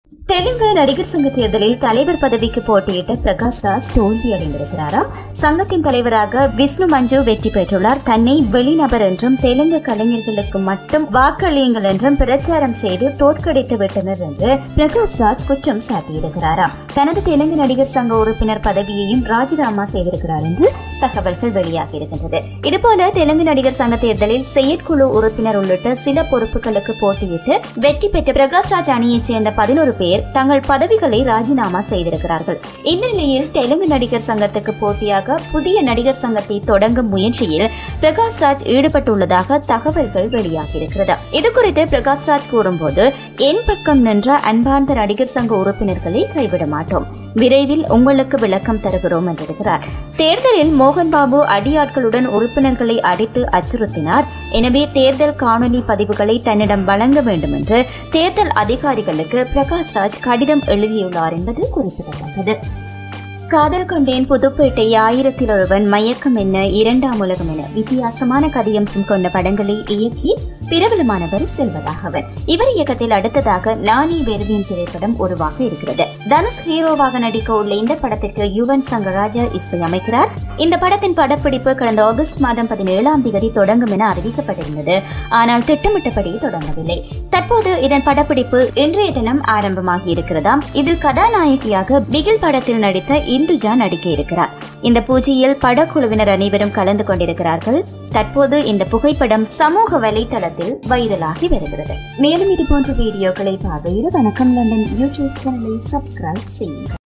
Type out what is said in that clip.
தெலுங்கு நடிகர் சங்க தேர்தலில் தலைவர் பதவிக்கு போட்டியிட்ட பிரகாஷ் ராஜ் தோல்வி அடைந்திருக்கிறாராம் சங்கத்தின் தலைவராக விஷ்ணு மஞ்சு வெற்றி பெற்றுள்ளார் தன்னை வெளிநபர் என்றும் தெலுங்கு கலைஞர்களுக்கு மட்டும் வாக்களியுங்கள் என்றும் பிரச்சாரம் செய்து தோற்கடித்து விட்டனர் என்று பிரகாஷ் ராஜ் குற்றம் சாட்டியிருக்கிறாராம் தனது தெலுங்கு நடிகர் சங்க உறுப்பினர் பதவியையும் ராஜினாமா செய்திருக்கிறார் என்று தகவல்கள் வெளியாகி இருக்கின்றது இதுபோல தெலுங்கு நடிகர் சங்க தேர்தலில் செயற்குழு உறுப்பினர் உள்ளிட்ட சில பொறுப்புகளுக்கு போட்டியிட்டு வெற்றி பெற்ற பிரகாஷ் ராஜ் அணியைச் சேர்ந்த பதினோரு பேர் தங்கள் பதவிகளை ராஜினாமா செய்திருக்கிறார்கள் இந்த நிலையில் தெலுங்கு நடிகர் சங்கத்துக்கு போட்டியாக புதிய நடிகர் சங்கத்தை தொடங்கும் முயற்சியில் பிரகாஷ் ராஜ் ஈடுபட்டுள்ளதாக தகவல்கள் வெளியாகியிருக்கிறது இது குறித்து பிரகாஷ் ராஜ் கூறும்போது என் பக்கம் நின்ற அன்பார்ந்த நடிகர் சங்க உறுப்பினர்களை கைவிட மாட்டோம் விரைவில் உங்களுக்கு விளக்கம் தருகிறோம் என்றிருக்கிறார் தேர்தலில் மோகன் பாபு அடியாட்களுடன் உறுப்பினர்களை அடித்து அச்சுறுத்தினார் எனவே தேர்தல் காணொலி பதிவுகளை தன்னிடம் வழங்க வேண்டும் என்று தேர்தல் அதிகாரிகளுக்கு பிரகாஷ் ராஜ் கடிதம் எழுதியுள்ளார் என்பது குறிப்பிடத்தக்கது காதல் கொண்டேன் புதுப்பேட்டை ஆயிரத்தில் ஒருவன் மயக்கம் என்ன இரண்டாம் உலகம் என வித்தியாசமான கதையம்சம் கொண்ட படங்களை இயக்கி பிரபலமானவர் செல்வராகவன் இவர் இயக்கத்தில் அடுத்ததாக நானி வெறுவின் திரைப்படம் உருவாக இருக்கிறது தனுஷ் ஹீரோவாக நடிக்க உள்ள இந்த படத்திற்கு யுவன் சங்கராஜா இசையமைக்கிறார் இந்த படத்தின் படப்பிடிப்பு கடந்த ஆகஸ்ட் மாதம் பதினேழாம் தேதி தொடங்கும் என அறிவிக்கப்பட்டிருந்தது ஆனால் திட்டமிட்டபடி தொடங்கவில்லை தற்போது இதன் படப்பிடிப்பு இன்றைய தினம் ஆரம்பமாகி இருக்கிறதாம் இதில் கதாநாயகியாக பிகில் படத்தில் நடித்த இந்துஜா நடிக்க இருக்கிறார் இந்த பூஜையில் படக்குழுவினர் அனைவரும் கலந்து கொண்டிருக்கிறார்கள் தற்போது இந்த புகைப்படம் சமூக வலைதளத்தில் வைரலாகி வருகிறது மேலும் இது போன்ற வீடியோக்களை பார்வையிட வணக்கம் லண்டன் யூடியூப் சேனலை சப்ஸ்கிரைப் செய்யுங்கள்